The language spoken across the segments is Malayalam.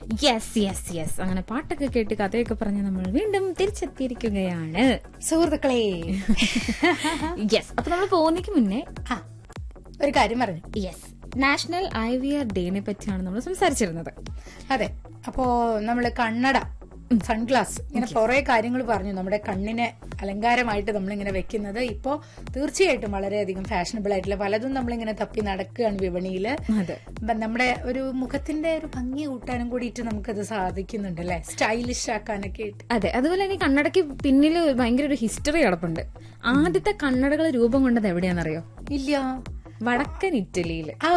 യെസ് യെസ് യെസ് അങ്ങനെ പാട്ടൊക്കെ കേട്ട് കഥയൊക്കെ പറഞ്ഞ് നമ്മൾ വീണ്ടും തിരിച്ചെത്തിയിരിക്കുകയാണ് സുഹൃത്തുക്കളെ യെസ് അപ്പൊ നമ്മൾ പോകുന്നതിന് മുന്നേ ആ ഒരു കാര്യം പറഞ്ഞു yes national I V R ഡേനെ പറ്റിയാണ് നമ്മൾ സംസാരിച്ചിരുന്നത് അതെ അപ്പോ നമ്മള് കണ്ണട സൺഗ്ലാസ് ഇങ്ങനെ കുറെ കാര്യങ്ങൾ പറഞ്ഞു നമ്മുടെ കണ്ണിനെ അലങ്കാരമായിട്ട് നമ്മളിങ്ങനെ വെക്കുന്നത് ഇപ്പോ തീർച്ചയായിട്ടും വളരെയധികം ഫാഷനബിൾ ആയിട്ടുള്ള പലതും നമ്മളിങ്ങനെ തപ്പി നടക്കുകയാണ് വിപണിയില് അതെ ബ- നമ്മുടെ ഒരു മുഖത്തിന്റെ ഒരു ഭംഗി കൂട്ടാനും കൂടിയിട്ട് നമുക്കത് സാധിക്കുന്നുണ്ട് അല്ലെ സ്റ്റൈലിഷ് ആക്കാനൊക്കെ ആയിട്ട് അതെ അതുപോലെ തന്നെ ഈ കണ്ണടയ്ക്ക് പിന്നിൽ ഭയങ്കര ഒരു ഹിസ്റ്ററി കിടപ്പുണ്ട് ആദ്യത്തെ കണ്ണടകൾ രൂപം കൊണ്ടത് എവിടെയാണെന്നറിയോ ഇല്ല വടക്കൻ ഇറ്റലിയില് ഓ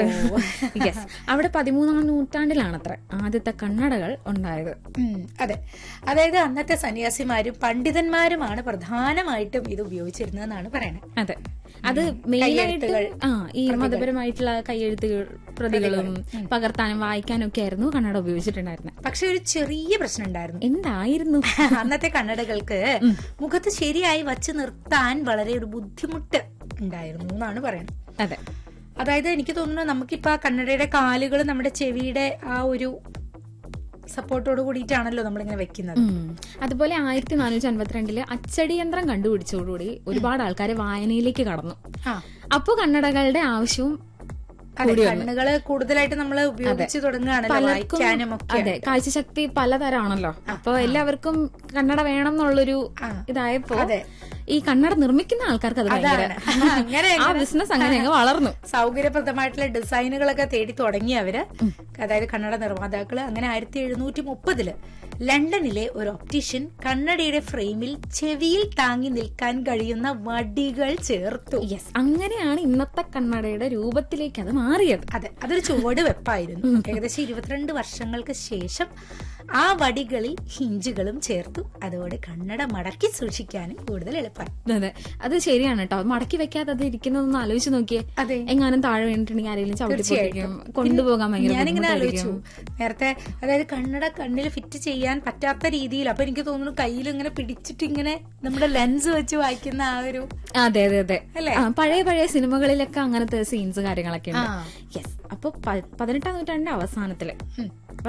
യെസ് അവിടെ പതിമൂന്നാം നൂറ്റാണ്ടിലാണത്ര ആദ്യത്തെ കണ്ണടകൾ ഉണ്ടായത് ഉം, അതെ അതായത് അന്നത്തെ സന്യാസിമാരും പണ്ഡിതന്മാരുമാണ് പ്രധാനമായിട്ടും ഇത് ഉപയോഗിച്ചിരുന്നതെന്നാണ് പറയണത് അതെ അത് മെയിനായിട്ട് കയ്യെഴുത്തുകൾ, ആ ഈ മതപരമായിട്ടുള്ള കയ്യെഴുത്തുകൾ പ്രതികളും പകർത്താനും വായിക്കാനും ഒക്കെ ആയിരുന്നു കണ്ണട ഉപയോഗിച്ചിട്ടുണ്ടായിരുന്നത് പക്ഷെ ഒരു ചെറിയ പ്രശ്നം ഉണ്ടായിരുന്നു എന്തായിരുന്നു അന്നത്തെ കണ്ണടകൾക്ക് മുഖത്ത് ശരിയായി വച്ച് നിർത്താൻ വളരെ ഒരു ബുദ്ധിമുട്ട് ഉണ്ടായിരുന്നു എന്നാണ് പറയുന്നത് അതെ അതായത് എനിക്ക് തോന്നുന്നു നമുക്കിപ്പോ ആ കണ്ണടയുടെ കാലുകൾ നമ്മുടെ ചെവിയുടെ ആ ഒരു സപ്പോർട്ടോട് കൂടിയിട്ടാണല്ലോ നമ്മളിങ്ങനെ വെക്കുന്നത് ഉം. അതുപോലെ ആയിരത്തി നാനൂറ്റി അൻപത്തിരണ്ടില് അച്ചടി യന്ത്രം കണ്ടുപിടിച്ചതോടുകൂടി ഒരുപാട് ആൾക്കാർ വായനയിലേക്ക് കടന്നു ആ അപ്പോ കണ്ണടകളുടെ ആവശ്യവും അതെ കണ്ണുകള് കൂടുതലായിട്ട് നമ്മൾ ഉപയോഗിച്ച് തുടങ്ങുകയാണല്ലോ വായിക്കാനും ഒക്കെ അതെ കാഴ്ചശക്തി പലതരമാണല്ലോ അപ്പൊ എല്ലാവർക്കും കണ്ണട വേണം എന്നുള്ളൊരു ആ. ഇതായപ്പോ അതെ. ഈ കണ്ണട നിർമ്മിക്കുന്ന ആൾക്കാർക്ക് അത് ഭയങ്കര അങ്ങനെ ആ ബിസിനസ് അങ്ങനെ അങ്ങ് വളർന്നു സൗകര്യപ്രദമായിട്ടുള്ള ഡിസൈനുകളൊക്കെ തേടി തുടങ്ങി അവര് അതായത് കണ്ണട നിർമ്മാതാക്കള് അങ്ങനെ ആയിരത്തി എഴുന്നൂറ്റി മുപ്പതില് ലണ്ടനിലെ ഒരു ഒപ്റ്റീഷ്യൻ കണ്ണടയുടെ ഫ്രെയിമിൽ ചെവിയിൽ താങ്ങി നിൽക്കാൻ കഴിയുന്ന വടികൾ ചേർത്തു യെസ് അങ്ങനെയാണ് ഇന്നത്തെ കണ്ണടയുടെ രൂപത്തിലേക്ക് അത് മാറിയത് അതെ അതൊരു ചുവട് വെപ്പായിരുന്നു ഏകദേശം ഇരുപത്തിരണ്ട് വർഷങ്ങൾക്ക് ശേഷം ആ വടികളിൽ ഹിഞ്ചുകളും ചേർത്തു അതോടെ കണ്ണട മടക്കി സൂക്ഷിക്കാനും കൂടുതൽ എളുപ്പമായി അതെ അത് ശരിയാണ് കേട്ടോ മടക്കി വെക്കാതെ അത് ഇരിക്കുന്നതൊന്ന് ആലോചിച്ച് നോക്കിയേ അതെ എങ്ങാനും താഴെ വീണിട്ടുണ്ടെങ്കിൽ ആരെങ്കിലും ചവിട്ടി പൊട്ടിക്കും കൊണ്ടുപോകാൻ ഭയങ്കര ഞാനിങ്ങനെ ആലോചിച്ചു ബുദ്ധിമുട്ടായിരിക്കും നേരത്തെ അതായത് കണ്ണട കണ്ണിൽ ഫിറ്റ് ചെയ്യാൻ പറ്റാത്ത രീതിയിൽ അപ്പൊ എനിക്ക് തോന്നുന്നു കയ്യിൽ ഇങ്ങനെ പിടിച്ചിട്ട് ഇങ്ങനെ നമ്മുടെ ലെൻസ് വെച്ച് വായിക്കുന്ന ആ ഒരു അതെ അതെ അതെ അല്ലേ? ആ, പഴയ പഴയ സിനിമകളിലൊക്കെ അങ്ങനത്തെ സീൻസ് കാര്യങ്ങളൊക്കെ ഉണ്ട് ആ. യെസ് അപ്പൊ പ- പതിനെട്ടാം നൂറ്റാണ്ടിന്റെ അവസാനത്തില് ഉം.